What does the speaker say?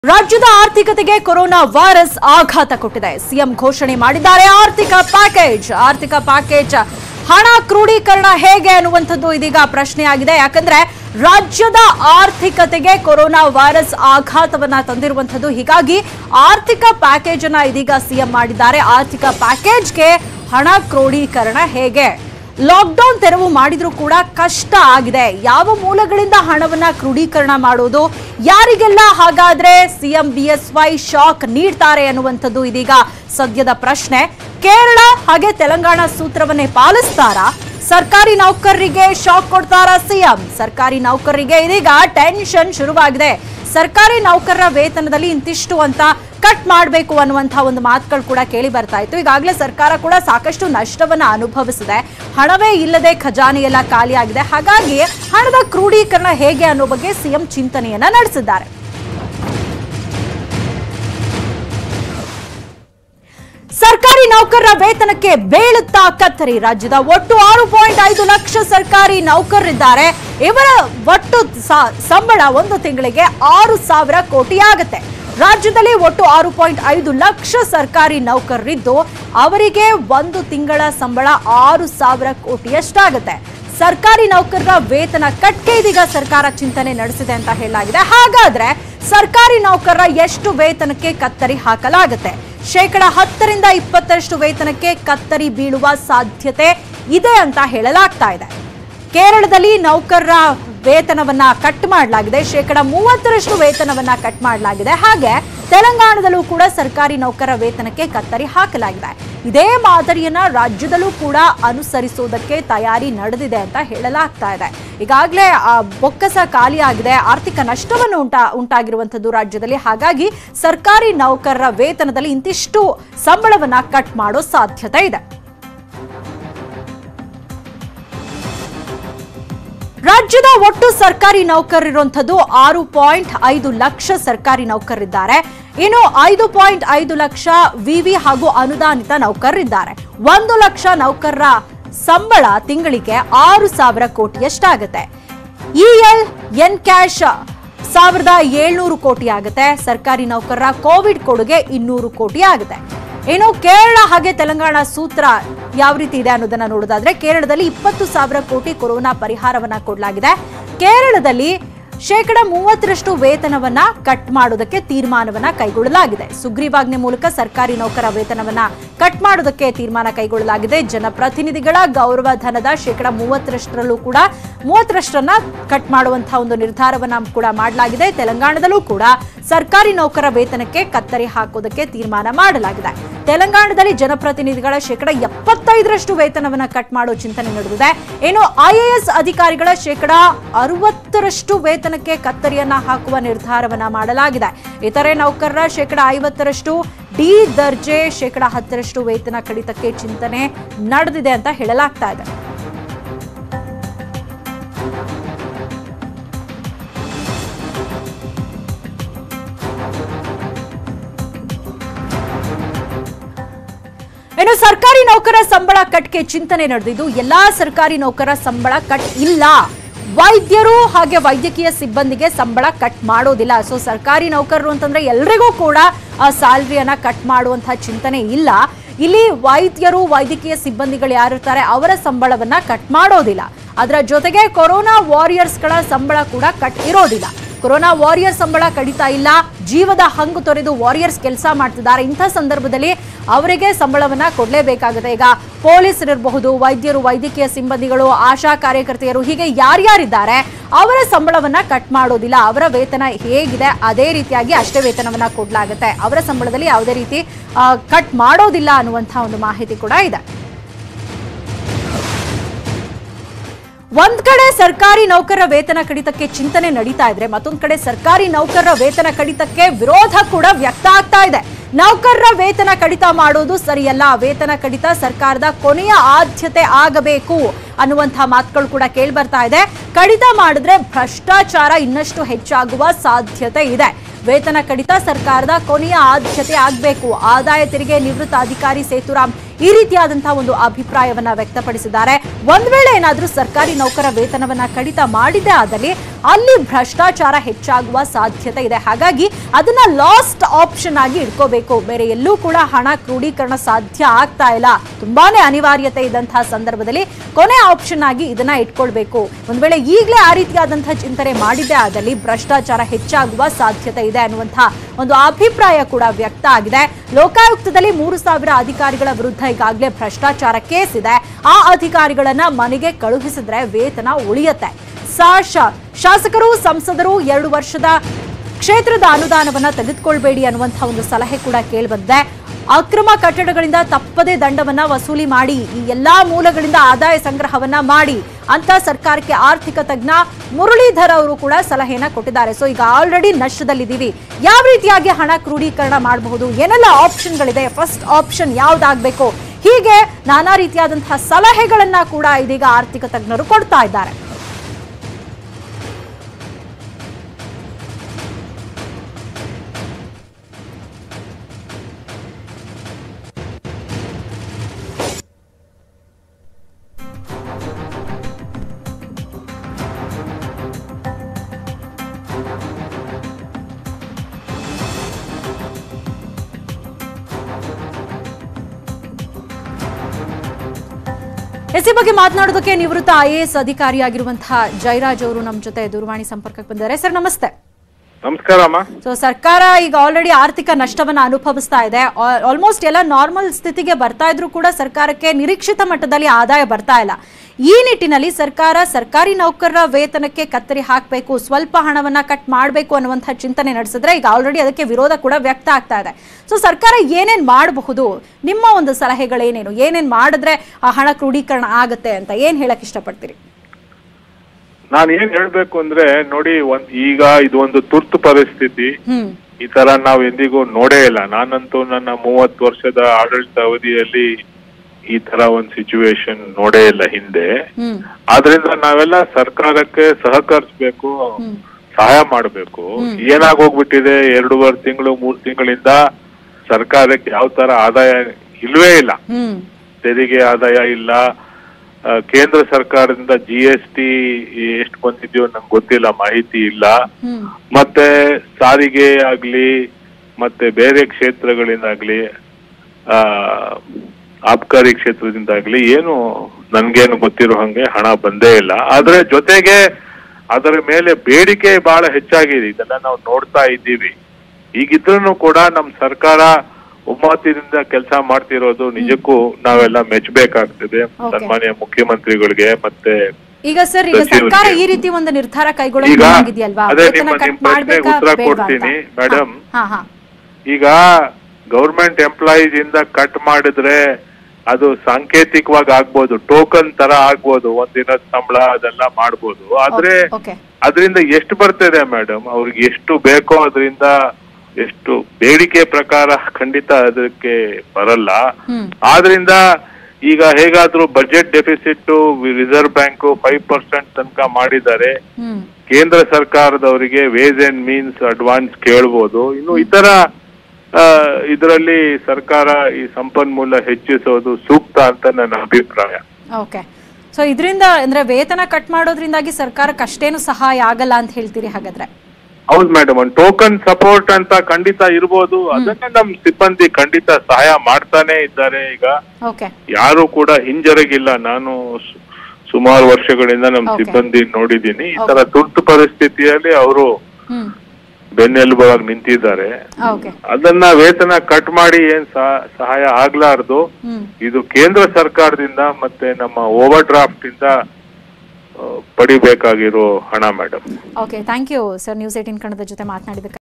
ರಾಜ್ಯದ ಆರ್ಥಿಕತೆಗೆ corona virus ಆಘಾತ ಕೊಟ್ಟಿದೆ ಸಿಎಂ ಘೋಷಣೆ ಮಾಡಿದ್ದಾರೆ ಆರ್ಥಿಕ ಪ್ಯಾಕೇಜ್ ಆರ್ಥಿಕ ಪ್ಯಾಕೇಜ್ ಹಣ ಕ್ರೋಢೀಕರಣ ಹೇಗೆ ಅನ್ನುವಂಥದ್ದು ಇದೀಗ ಪ್ರಶ್ನೆಯಾಗಿದೆ ಯಾಕಂದ್ರೆ ರಾಜ್ಯದ ಆರ್ಥಿಕತೆಗೆ ಕೊರೋನಾ ವೈರಸ್ ಆಘಾತವನ್ನ ತಂದಿರುವಂಥದ್ದು ಹೀಗಾಗಿ ಆರ್ಥಿಕ ಪ್ಯಾಕೇಜ್ ಅನ್ನ ಇದೀಗ ಸಿಎಂ ಮಾಡಿದ್ದಾರೆ ಆರ್ಥಿಕ ಪ್ಯಾಕೇಜ್ಗೆ ಹಣ ಕ್ರೋಢೀಕರಣ ಹೇಗೆ ಲಾಕ್ಡೌನ್ ತೆರವು ಮಾಡಿದ್ರೂ ಕೂಡ ಕಷ್ಟ ಆಗಿದೆ ಯಾವ ಮೂಲಗಳಿಂದ ಹಣವನ್ನ ಕ್ರೋಢೀಕರಣ ಮಾಡೋದು ಯಾರಿಗೆಲ್ಲ ಹಾಗಾದ್ರೆ ಸಿಎಂ ಬಿಎಸ್ವೈ ಶಾಕ್ ನೀಡ್ತಾರೆ ಅನ್ನುವಂಥದ್ದು ಇದೀಗ ಸದ್ಯದ ಪ್ರಶ್ನೆ ಕೇರಳ ಹಾಗೆ ತೆಲಂಗಾಣ ಸೂತ್ರವನ್ನೇ ಪಾಲಿಸ್ತಾರಾ ಸರ್ಕಾರಿ ನೌಕರರಿಗೆ ಶಾಕ್ ಕೊಡ್ತಾರಾ ಸಿಎಂ ಸರ್ಕಾರಿ ನೌಕರರಿಗೆ ಇದೀಗ ಟೆನ್ಷನ್ ಶುರುವಾಗಿದೆ ಸರ್ಕಾರಿ ನೌಕರರ ವೇತನದಲ್ಲಿ ಇಂತಿಷ್ಟು ಅಂತ ಕಟ್ ಮಾಡಬೇಕು ಅನ್ನುವಂತಹ ಒಂದು ಮಾತುಗಳು ಕೂಡ ಕೇಳಿ ಬರ್ತಾ ಇತ್ತು ಈಗಾಗಲೇ ಸರ್ಕಾರ ಕೂಡ ಸಾಕಷ್ಟು ನಷ್ಟವನ್ನ ಅನುಭವಿಸಿದೆ ಹಣವೇ ಇಲ್ಲದೆ ಖಜಾನೆ ಎಲ್ಲ ಖಾಲಿಯಾಗಿದೆ ಹಾಗಾಗಿ ಹಣದ ಕ್ರೋಢೀಕರಣ ಹೇಗೆ ಅನ್ನೋ ಬಗ್ಗೆ ಸಿಎಂ ಚಿಂತನೆಯನ್ನ ನಡೆಸಿದ್ದಾರೆ ಸರ್ಕಾರಿ ನೌಕರರ ವೇತನಕ್ಕೆ ಬೇಳುತ್ತಾ ಕತ್ತರಿ ರಾಜ್ಯದ ಒಟ್ಟು ಆರು ಪಾಯಿಂಟ್ ಐದು ಲಕ್ಷ ಸರ್ಕಾರಿ ನೌಕರರಿದ್ದಾರೆ ಇವರ ಒಟ್ಟು ಸ- ಸಂಬಳ ಒಂದು ತಿಂಗಳಿಗೆ ಆರು ಸಾವಿರ ಕೋಟಿ ಆಗುತ್ತೆ ರಾಜ್ಯದಲ್ಲಿ ಒಟ್ಟು ಆರು ಪಾಯಿಂಟ್ ಐದು ಲಕ್ಷ ಸರ್ಕಾರಿ ನೌಕರರಿದ್ದು ಅವರಿಗೆ ಒಂದು ತಿಂಗಳ ಸಂಬಳ ಆರು ಸಾವಿರ ಕೋಟಿಯಷ್ಟಾಗುತ್ತೆ ಸರ್ಕಾರಿ ನೌಕರರ ವೇತನ ಕಟ್ಗೆ ಇದೀಗ ಸರ್ಕಾರ ಚಿಂತನೆ ನಡೆಸಿದೆ ಅಂತ ಹೇಳಲಾಗಿದೆ ಹಾಗಾದ್ರೆ ಸರ್ಕಾರಿ ನೌಕರರ ಎಷ್ಟು ವೇತನಕ್ಕೆ ಕತ್ತರಿ ಹಾಕಲಾಗುತ್ತೆ ಶೇಕಡ ಹತ್ತರಿಂದ ಇಪ್ಪತ್ತರಷ್ಟು ವೇತನಕ್ಕೆ ಕತ್ತರಿ ಬೀಳುವ ಸಾಧ್ಯತೆ ಇದೆ ಅಂತ ಹೇಳಲಾಗ್ತಾ ಇದೆ ಕೇರಳದಲ್ಲಿ ನೌಕರರ ವೇತನವನ್ನ ಕಟ್ ಮಾಡಲಾಗಿದೆ ಶೇಕಡ ಮೂವತ್ತರಷ್ಟು ವೇತನವನ್ನ ಕಟ್ ಮಾಡಲಾಗಿದೆ ಹಾಗೆ ತೆಲಂಗಾಣದಲ್ಲೂ ಕೂಡ ಸರ್ಕಾರಿ ನೌಕರರ ವೇತನಕ್ಕೆ ಕತ್ತರಿ ಹಾಕಲಾಗಿದೆ ಇದೇ ಮಾದರಿಯನ್ನ ರಾಜ್ಯದಲ್ಲೂ ಕೂಡ ಅನುಸರಿಸುವುದಕ್ಕೆ ತಯಾರಿ ನಡೆದಿದೆ ಅಂತ ಹೇಳಲಾಗ್ತಾ ಇದೆ ಈಗಾಗಲೇ ಆ ಬೊಕ್ಕಸ ಖಾಲಿಯಾಗಿದೆ ಆರ್ಥಿಕ ನಷ್ಟವನ್ನು ಉಂಟಾ ಉಂಟಾಗಿರುವಂಥದ್ದು ರಾಜ್ಯದಲ್ಲಿ ಹಾಗಾಗಿ ಸರ್ಕಾರಿ ನೌಕರರ ವೇತನದಲ್ಲಿ ಇಂತಿಷ್ಟು ಸಂಬಳವನ್ನ ಕಟ್ ಮಾಡೋ ಸಾಧ್ಯತೆ ಇದೆ ರಾಜ್ಯದ ಒಟ್ಟು ಸರ್ಕಾರಿ ನೌಕರರಿರುವಂಥದ್ದು ಆರು ಪಾಯಿಂಟ್ ಐದು ಲಕ್ಷ ಸರ್ಕಾರಿ ನೌಕರರಿದ್ದಾರೆ ಇನ್ನು ಐದು ಪಾಯಿಂಟ್ ಐದು ಲಕ್ಷ ವಿವಿ ಹಾಗೂ ಅನುದಾನಿತ ನೌಕರರಿದ್ದಾರೆ ಒಂದು ಲಕ್ಷ ನೌಕರರ ಸಂಬಳ ತಿಂಗಳಿಗೆ ಆರು ಸಾವಿರ ಕೋಟಿಯಷ್ಟಾಗುತ್ತೆ ಇಎಲ್ ಎನ್ ಕ್ಯಾಶ್ ಸಾವಿರದ ಏಳ್ನೂರು ಕೋಟಿ ಆಗುತ್ತೆ ಸರ್ಕಾರಿ ನೌಕರರ ಕೋವಿಡ್ ಕೊಡುಗೆ ಇನ್ನೂರು ಕೋಟಿ ಆಗುತ್ತೆ ಇನ್ನು ಕೇರಳ ಹಾಗೆ ತೆಲಂಗಾಣ ಸೂತ್ರ ಯಾವ ರೀತಿ ಇದೆ ಅನ್ನೋದನ್ನ ನೋಡೋದಾದ್ರೆ ಕೇರಳದಲ್ಲಿ ಇಪ್ಪತ್ತು ಸಾವಿರ ಕೋಟಿ ಕೊರೋನಾ ಪರಿಹಾರವನ್ನ ಕೊಡಲಾಗಿದೆ ಕೇರಳದಲ್ಲಿ ಶೇಕಡ ಮೂವತ್ತರಷ್ಟು ವೇತನವನ್ನ ಕಟ್ ಮಾಡೋದಕ್ಕೆ ತೀರ್ಮಾನವನ್ನ ಕೈಗೊಳ್ಳಲಾಗಿದೆ ಸುಗ್ರೀವಾಜ್ಞೆ ಮೂಲಕ ಸರ್ಕಾರಿ ನೌಕರ ವೇತನವನ್ನ ಕಟ್ ಮಾಡೋದಕ್ಕೆ ತೀರ್ಮಾನ ಕೈಗೊಳ್ಳಲಾಗಿದೆ ಜನಪ್ರತಿನಿಧಿಗಳ ಗೌರವ ಧನದ ಶೇಕಡ ಮೂವತ್ತರಷ್ಟರಲ್ಲೂ ಕೂಡ ಮೂವತ್ತರಷ್ಟನ್ನ ಕಟ್ ಮಾಡುವಂತಹ ಒಂದು ನಿರ್ಧಾರವನ್ನ ಕೂಡ ಮಾಡಲಾಗಿದೆ ತೆಲಂಗಾಣದಲ್ಲೂ ಕೂಡ ಸರ್ಕಾರಿ ನೌಕರ ವೇತನಕ್ಕೆ ಕತ್ತರಿ ಹಾಕೋದಕ್ಕೆ ತೀರ್ಮಾನ ಮಾಡಲಾಗಿದೆ ತೆಲಂಗಾಣದಲ್ಲಿ ಜನಪ್ರತಿನಿಧಿಗಳ ಶೇಕಡ ಎಪ್ಪತ್ತೈದರಷ್ಟು ವೇತನವನ್ನ ಕಟ್ ಮಾಡೋ ಚಿಂತನೆ ನಡೆದಿದೆ ಇನ್ನು ಐಎಎಸ್ ಅಧಿಕಾರಿಗಳ ಶೇಕಡ ಅರವತ್ತರಷ್ಟು ವೇತನಕ್ಕೆ ಕತ್ತರಿಯನ್ನ ಹಾಕುವ ನಿರ್ಧಾರವನ್ನ ಮಾಡಲಾಗಿದೆ ಇತರೆ ನೌಕರರ ಶೇಕಡ ಐವತ್ತರಷ್ಟು ಡಿ ದರ್ಜೆ ಶೇಕಡ ಹತ್ತರಷ್ಟು ವೇತನ ಕಡಿತಕ್ಕೆ ಚಿಂತನೆ ನಡೆದಿದೆ ಅಂತ ಹೇಳಲಾಗ್ತಾ ಇದೆ ಇನ್ನು ಸರ್ಕಾರಿ ನೌಕರ ಸಂಬಳ ಕಟ್ಗೆ ಚಿಂತನೆ ನಡೆದಿದ್ದು ಎಲ್ಲಾ ಸರ್ಕಾರಿ ನೌಕರ ಸಂಬಳ ಕಟ್ ಇಲ್ಲ ವೈದ್ಯರು ಹಾಗೆ ವೈದ್ಯಕೀಯ ಸಿಬ್ಬಂದಿಗೆ ಸಂಬಳ ಕಟ್ ಮಾಡೋದಿಲ್ಲ ಸೊ ಸರ್ಕಾರಿ ನೌಕರರು ಅಂತಂದ್ರೆ ಎಲ್ರಿಗೂ ಕೂಡ ಆ ಸ್ಯಾಲ್ರಿಯನ್ನ ಕಟ್ ಮಾಡುವಂತಹ ಚಿಂತನೆ ಇಲ್ಲ ಇಲ್ಲಿ ವೈದ್ಯರು ವೈದ್ಯಕೀಯ ಸಿಬ್ಬಂದಿಗಳು ಯಾರಿರ್ತಾರೆ ಅವರ ಸಂಬಳವನ್ನ ಕಟ್ ಮಾಡೋದಿಲ್ಲ ಅದರ ಜೊತೆಗೆ ಕೊರೋನಾ ವಾರಿಯರ್ಸ್ಗಳ ಸಂಬಳ ಕೂಡ ಕಟ್ ಇರೋದಿಲ್ಲ ಕೊರೋನಾ ವಾರಿಯರ್ ಸಂಬಳ ಕಡಿತಾ ಇಲ್ಲ ಜೀವದ ಹಂಗು ತೊರೆದು ವಾರಿಯರ್ಸ್ ಕೆಲಸ ಮಾಡ್ತಿದ್ದಾರೆ ಇಂಥ ಸಂದರ್ಭದಲ್ಲಿ ಅವರಿಗೆ ಸಂಬಳವನ್ನ ಕೊಡಲೇಬೇಕಾಗುತ್ತೆ ಈಗ ಪೊಲೀಸರಿರಬಹುದು ವೈದ್ಯರು ವೈದ್ಯಕೀಯ ಸಿಬ್ಬಂದಿಗಳು ಆಶಾ ಕಾರ್ಯಕರ್ತೆಯರು ಹೀಗೆ ಯಾರ್ಯಾರಿದ್ದಾರೆ ಅವರ ಸಂಬಳವನ್ನ ಕಟ್ ಮಾಡೋದಿಲ್ಲ ಅವರ ವೇತನ ಹೇಗಿದೆ ಅದೇ ರೀತಿಯಾಗಿ ಅಷ್ಟೇ ವೇತನವನ್ನ ಕೊಡಲಾಗುತ್ತೆ ಅವರ ಸಂಬಳದಲ್ಲಿ ಯಾವುದೇ ರೀತಿ ಆ, ಕಟ್ ಮಾಡೋದಿಲ್ಲ ಅನ್ನುವಂತಹ ಒಂದು ಮಾಹಿತಿ ಕೂಡ ಇದೆ ಒಂದ್ ಕಡೆ ಸರ್ಕಾರಿ ನೌಕರರ ವೇತನ ಕಡಿತಕ್ಕೆ ಚಿಂತನೆ ನಡೀತಾ ಇದ್ರೆ ಮತ್ತೊಂದ್ ಕಡೆ ಸರ್ಕಾರಿ ನೌಕರರ ವೇತನ ಕಡಿತಕ್ಕೆ ವಿರೋಧ ಕೂಡ ವ್ಯಕ್ತ ಆಗ್ತಾ ಇದೆ ನೌಕರರ ವೇತನ ಕಡಿತ ಮಾಡೋದು ಸರಿಯಲ್ಲ ವೇತನ ಕಡಿತ ಸರ್ಕಾರದ ಕೊನೆಯ ಆದ್ಯತೆ ಆಗಬೇಕು ಅನ್ನುವಂತಹ ಮಾತುಗಳು ಕೂಡ ಕೇಳಿ ಬರ್ತಾ ಇದೆ ಕಡಿತ ಮಾಡಿದ್ರೆ ಭ್ರಷ್ಟಾಚಾರ ಇನ್ನಷ್ಟು ಹೆಚ್ಚಾಗುವ ಸಾಧ್ಯತೆ ಇದೆ ವೇತನ ಕಡಿತ ಸರ್ಕಾರದ ಕೊನೆಯ ಆದ್ಯತೆ ಆಗಬೇಕು ಆದಾಯ ತೆರಿಗೆ ನಿವೃತ್ತ ಅಧಿಕಾರಿ ಸೇತುರಾಮ್ ಈ ರೀತಿಯಾದಂತಹ ಒಂದು ಅಭಿಪ್ರಾಯವನ್ನ ವ್ಯಕ್ತಪಡಿಸಿದ್ದಾರೆ ಒಂದ್ ವೇಳೆ ಏನಾದ್ರೂ ಸರ್ಕಾರಿ ನೌಕರ ವೇತನವನ್ನ ಕಡಿತ ಮಾಡಿದ್ದೇ ಆದಲ್ಲಿ ಅಲ್ಲಿ ಭ್ರಷ್ಟಾಚಾರ ಹೆಚ್ಚಾಗುವ ಸಾಧ್ಯತೆ ಇದೆ ಹಾಗಾಗಿ ಅದನ್ನ ಲಾಸ್ಟ್ ಆಪ್ಷನ್ ಆಗಿ ಇಟ್ಕೋಬೇಕು ಬೇರೆ ಎಲ್ಲೂ ಕೂಡ ಹಣ ಕ್ರೋಢೀಕರಣ ಸಾಧ್ಯ ಆಗ್ತಾ ಇಲ್ಲ ತುಂಬಾನೇ ಅನಿವಾರ್ಯತೆ ಇದ್ದಂತಹ ಸಂದರ್ಭದಲ್ಲಿ ಕೊನೆ ಆಪ್ಷನ್ ಆಗಿ ಇದನ್ನ ಇಟ್ಕೊಳ್ಬೇಕು ಒಂದ್ ವೇಳೆ ಈಗಲೇ ಆ ರೀತಿಯಾದಂತಹ ಚಿಂತನೆ ಮಾಡಿದ್ದೇ ಆದಲ್ಲಿ ಭ್ರಷ್ಟಾಚಾರ ಹೆಚ್ಚಾಗುವ ಸಾಧ್ಯತೆ ಇದೆ ಅನ್ನುವಂತಹ ಒಂದು ಅಭಿಪ್ರಾಯ ಕೂಡ ವ್ಯಕ್ತ ಆಗಿದೆ ಲೋಕಾಯುಕ್ತದಲ್ಲಿ ಮೂರು ಸಾವಿರ ಅಧಿಕಾರಿಗಳ ವಿರುದ್ಧ ಈಗಾಗಲೇ ಭ್ರಷ್ಟಾಚಾರ ಕೇಸ್ ಇದೆ ಆ ಅಧಿಕಾರಿಗಳನ್ನ ಮನೆಗೆ ಕಳುಹಿಸಿದ್ರೆ ವೇತನ ಉಳಿಯತ್ತೆ ಸಾ- ಶಾ- ಶಾಸಕರು ಸಂಸದರು ಎರಡು ವರ್ಷದ ಕ್ಷೇತ್ರದ ಅನುದಾನವನ್ನ ತೆಗೆದುಕೊಳ್ಬೇಡಿ ಅನ್ನುವಂತಹ ಒಂದು ಸಲಹೆ ಕೂಡ ಕೇಳಿಬಂದಿದೆ ಅಕ್ರಮ ಕಟ್ಟಡಗಳಿಂದ ತಪ್ಪದೇ ದಂಡವನ್ನ ವಸೂಲಿ ಮಾಡಿ ಈ ಎಲ್ಲಾ ಮೂಲಗಳಿಂದ ಆದಾಯ ಸಂಗ್ರಹವನ್ನ ಮಾಡಿ ಅಂತ ಸರ್ಕಾರಕ್ಕೆ ಆರ್ಥಿಕ ತಜ್ಞ ಮುರಳೀಧರ್ ಅವರು ಕೂಡ ಸಲಹೆಯನ್ನ ಕೊಟ್ಟಿದ್ದಾರೆ ಸೊ ಈಗ ಆಲ್ರೆಡಿ ನಷ್ಟದಲ್ಲಿದ್ದೀವಿ ಯಾವ ರೀತಿಯಾಗಿ ಹಣ ಕ್ರೋಢೀಕರಣ ಮಾಡಬಹುದು ಏನೆಲ್ಲ ಆಪ್ಷನ್ಗಳಿದೆ ಫಸ್ಟ್ ಆಪ್ಷನ್ ಯಾವ್ದಾಗ್ಬೇಕು ಹೀಗೆ ನಾನಾ ರೀತಿಯಾದಂತಹ ಸಲಹೆಗಳನ್ನ ಕೂಡ ಇದೀಗ ಆರ್ಥಿಕ ತಜ್ಞರು ಕೊಡ್ತಾ ಇದ್ದಾರೆ ಎಸ್ ಈ ಬಗ್ಗೆ ಮಾತನಾಡೋದಕ್ಕೆ ನಿವೃತ್ತ ಐ ಎ ಎಸ್ ಅಧಿಕಾರಿಯಾಗಿರುವಂತಹ ಜಯರಾಜ್ ಅವರು ನಮ್ಮ ಜೊತೆ ದೂರವಾಣಿ ಸಂಪರ್ಕಕ್ಕೆ ಬಂದಿದ್ದಾರೆ ಸರ್ ನಮಸ್ತೆ ನಮಸ್ಕಾರ ಅಮ್ಮ ಸೊ ಸರ್ಕಾರ ಈಗ ಆಲ್ರೆಡಿ ಆರ್ಥಿಕ ನಷ್ಟವನ್ನ ಅನುಭವಿಸ್ತಾ ಇದೆ ಆಲ್ಮೋಸ್ಟ್ ಎಲ್ಲ ನಾರ್ಮಲ್ ಸ್ಥಿತಿಗೆ ಬರ್ತಾ ಇದ್ರೂ ಕೂಡ ಸರ್ಕಾರಕ್ಕೆ ನಿರೀಕ್ಷಿತ ಮಟ್ಟದಲ್ಲಿ ಆದಾಯ ಬರ್ತಾ ಇಲ್ಲ ಈ ನಿಟ್ಟಿನಲ್ಲಿ ಸರ್ಕಾರ ಸರ್ಕಾರಿ ನೌಕರರ ವೇತನಕ್ಕೆ ಕತ್ತರಿ ಹಾಕಬೇಕು ಸ್ವಲ್ಪ ಹಣವನ್ನ ಕಟ್ ಮಾಡಬೇಕು ಅನ್ನುವಂತಹ ಚಿಂತನೆ ನಡೆಸಿದ್ರೆ ಈಗ ಆಲ್ರೆಡಿ ಅದಕ್ಕೆ ವಿರೋಧ ಕೂಡ ವ್ಯಕ್ತ ಆಗ್ತಾ ಇದೆ ಸೊ ಸರ್ಕಾರ ಏನೇನ್ ಮಾಡಬಹುದು ನಿಮ್ಮ ಒಂದು ಸಲಹೆಗಳೇನೇನು ಏನೇನ್ ಮಾಡಿದ್ರೆ ಆ ಹಣ ಕ್ರೋಢೀಕರಣ ಆಗುತ್ತೆ ಅಂತ ಏನ್ ಹೇಳಕ್ ಇಷ್ಟಪಡ್ತೀರಿ ನಾನು ಏನ್ ಹೇಳ್ಬೇಕು ಅಂದ್ರೆ ನೋಡಿ ಒಂದ್ ಈಗ ಇದು ಒಂದು ತುರ್ತು ಪರಿಸ್ಥಿತಿ ಹ್ಮ್ ಈ ತರ ನಾವ್ ಎಂದಿಗೂ ನೋಡೇ ಇಲ್ಲ ನಾನಂತೂ ನನ್ನ ಮೂವತ್ತು ವರ್ಷದ ಆಡಳಿತ ಅವಧಿಯಲ್ಲಿ ಈ ತರ ಒಂದ್ ಸಿಚುವೇಶನ್ ನೋಡೇ ಇಲ್ಲ ಹಿಂದೆ ಹ್ಮ್ ಆದ್ರಿಂದ ನಾವೆಲ್ಲ ಸರ್ಕಾರಕ್ಕೆ ಸಹಕರಿಸ್ಬೇಕು ಹ್ಮ್. ಸಹಾಯ ಮಾಡ್ಬೇಕು ಏನಾಗೋಗ್ಬಿಟ್ಟಿದೆ ಎರಡೂವರೆ ತಿಂಗಳು ಮೂರ್ ತಿಂಗಳಿಂದ ಸರ್ಕಾರಕ್ಕೆ ಯಾವ ತರ ಆದಾಯ ಇಲ್ವೇ ಇಲ್ಲ ಹ್ಮ್ ತೆರಿಗೆ ಆದಾಯ ಇಲ್ಲ ಆ, ಕೇಂದ್ರ ಸರ್ಕಾರದಿಂದ ಜಿ ಎಸ್ ಟಿ ಎಷ್ಟು ಬಂದಿದ್ಯೋ ನಂಗೆ ಗೊತ್ತಿಲ್ಲ ಮಾಹಿತಿ ಇಲ್ಲ ಹ್ಮ್ ಮತ್ತೆ ಸಾರಿಗೆ ಆಗ್ಲಿ ಮತ್ತೆ ಬೇರೆ ಕ್ಷೇತ್ರಗಳಿಂದಾಗ್ಲಿ ಆ ಆಬ್ಕಾರಿ ಕ್ಷೇತ್ರದಿಂದಾಗ್ಲಿ ಏನು ನನ್ಗೇನು ಗೊತ್ತಿರೋ ಹಂಗೆ ಹಣ ಬಂದೇ ಇಲ್ಲ ಆದ್ರೆ ಜೊತೆಗೆ ಅದರ ಮೇಲೆ ಬೇಡಿಕೆ ಬಹಳ ಹೆಚ್ಚಾಗಿದೆ ಇದೆಲ್ಲ ನಾವು ನೋಡ್ತಾ ಇದ್ದೀವಿ ಈಗಿದ್ರೂ ಕೂಡ ನಮ್ ಸರ್ಕಾರ ಒಮ್ಮತದಿಂದ ಕೆಲಸ ಮಾಡ್ತಿರೋದು ನಿಜಕ್ಕೂ ನಾವೆಲ್ಲ ಮೆಚ್ಚಬೇಕಾಗ್ತದೆ Okay. ಸನ್ಮಾನ್ಯ ಮುಖ್ಯಮಂತ್ರಿಗಳಿಗೆ ಮತ್ತೆ ಈಗ ಸರ್ ಈಗ ಸಚಿವರಿಗೆ. ಸರ್ಕಾರ ಈ ರೀತಿ ಒಂದು ನಿರ್ಧಾರ ಈಗ ಕೈಗೊಳ್ಳಲಾಗಿದೆಯಲ್ವಾ ಅದೇ ವೇತನ ನಿಮ್ಮ- ಕಟ್ ನಿಮ್ಮ ಪ್ರಶ್ನೆಗೆ ಮಾಡ್ಬೇಕಾ ಉತ್ತರ ಬೇಡ್ವಾ ಅಂತ? ಕೊಡ್ತೀನಿ, madam. ಹಾ ಹಾ ಈಗ ಗೌರ್ಮೆಂಟ್ ಎಂಪ್ಲಾಯೀಸ್ ಇಂದ ಕಟ್ ಮಾಡಿದ್ರೆ ಅದು ಸಾಂಕೇತಿಕವಾಗಿ ಆಗ್ಬೋದು ಟೋಕನ್ ತರ ಆಗ್ಬೋದು ಒಂದಿನ ಸಂಬಳ ಅದೆಲ್ಲ ಮಾಡ್ಬೋದು ಆದ್ರೆ ಓಕೆ ಅದರಿಂದ ಎಷ್ಟು ಬರ್ತದೆ ಮೇಡಮ್ ಅವ್ರಿಗೆ ಎಷ್ಟು ಬೇಕೋ ಅದರಿಂದ ಎಷ್ಟು ಬೇಡಿಕೆ ಪ್ರಕಾರ ಖಂಡಿತ ಅದಕ್ಕೆ ಬರಲ್ಲ ಹ್ಮ್ ಆದ್ರಿಂದ ಈಗ ಹೇಗಾದ್ರೂ budget deficit reserve bank five percent ತನಕ ಮಾಡಿದ್ದಾರೆ ಹ್ಮ್ ಕೇಂದ್ರ ಸರ್ಕಾರದವರಿಗೆ ವೇಜ್ ಅಂಡ್ ಮೀನ್ಸ್ ಅಡ್ವಾನ್ಸ್ ಕೇಳ್ಬೋದು ಇನ್ನು ಇತರ ಇದರಲ್ಲಿ ಸರ್ಕಾರ ಈ ಸಂಪನ್ಮೂಲ ಹೆಚ್ಚಿಸೋದು ಸೂಕ್ತ ಅಂತ ನನ್ನ ಅಭಿಪ್ರಾಯ ಓಕೆ ಸೊ ಇದರಿಂದ ಅಂದ್ರೆ ವೇತನ ಕಟ್ ಮಾಡೋದ್ರಿಂದಾಗಿ ಸರ್ಕಾರಕ್ಕೆ ಅಷ್ಟೇನು ಸಹಾಯ ಆಗಲ್ಲ ಅಂತ ಹೇಳ್ತೀರಿ ಹಾಗಾದ್ರೆ ಹೌದು ಮೇಡಮ್ ಒಂದು ಟೋಕನ್ ಸಪೋರ್ಟ್ ಅಂತ ಖಂಡಿತ ಇರ್ಬೋದು ಅದನ್ನ ನಮ್ ಸಿಬ್ಬಂದಿ ಖಂಡಿತ ಸಹಾಯ ಮಾಡ್ತಾನೆ ಇದ್ದಾರೆ ಈಗ ಓಕೆ ಯಾರು ಕೂಡ ಹಿಂಜರಗಿಲ್ಲ ನಾನು ಸು- ಸುಮಾರು ವರ್ಷಗಳಿಂದ ನಮ್ Okay. ಸಿಬ್ಬಂದಿ ನೋಡಿದ್ದೀನಿ ಈ ತರ ತುರ್ತು ಪರಿಸ್ಥಿತಿಯಲ್ಲಿ ಅವರು ಹ್ಮ್ ಬೆನ್ನೆಲುಬಾಗಿ ನಿಂತಿದ್ದಾರೆ ಓಕೆ ಅದನ್ನ ವೇತನ ಕಟ್ ಮಾಡಿ ಏನ್ ಸಹ- ಸಹಾಯ ಆಗ್ಲಾರ್ದು ಹ್ಮ್ ಇದು ಕೇಂದ್ರ ಸರ್ಕಾರದಿಂದ ಮತ್ತೆ ನಮ್ಮ ಓವರ್ ಡ್ರಾಫ್ಟ್ ಇಂದ ಆ, ಪಡಿಬೇಕಾಗಿರೋ ಹಣ madam okay thank you sir news eighteen ಕನ್ನಡದ ಜೊತೆ ಮಾತನಾಡಿದ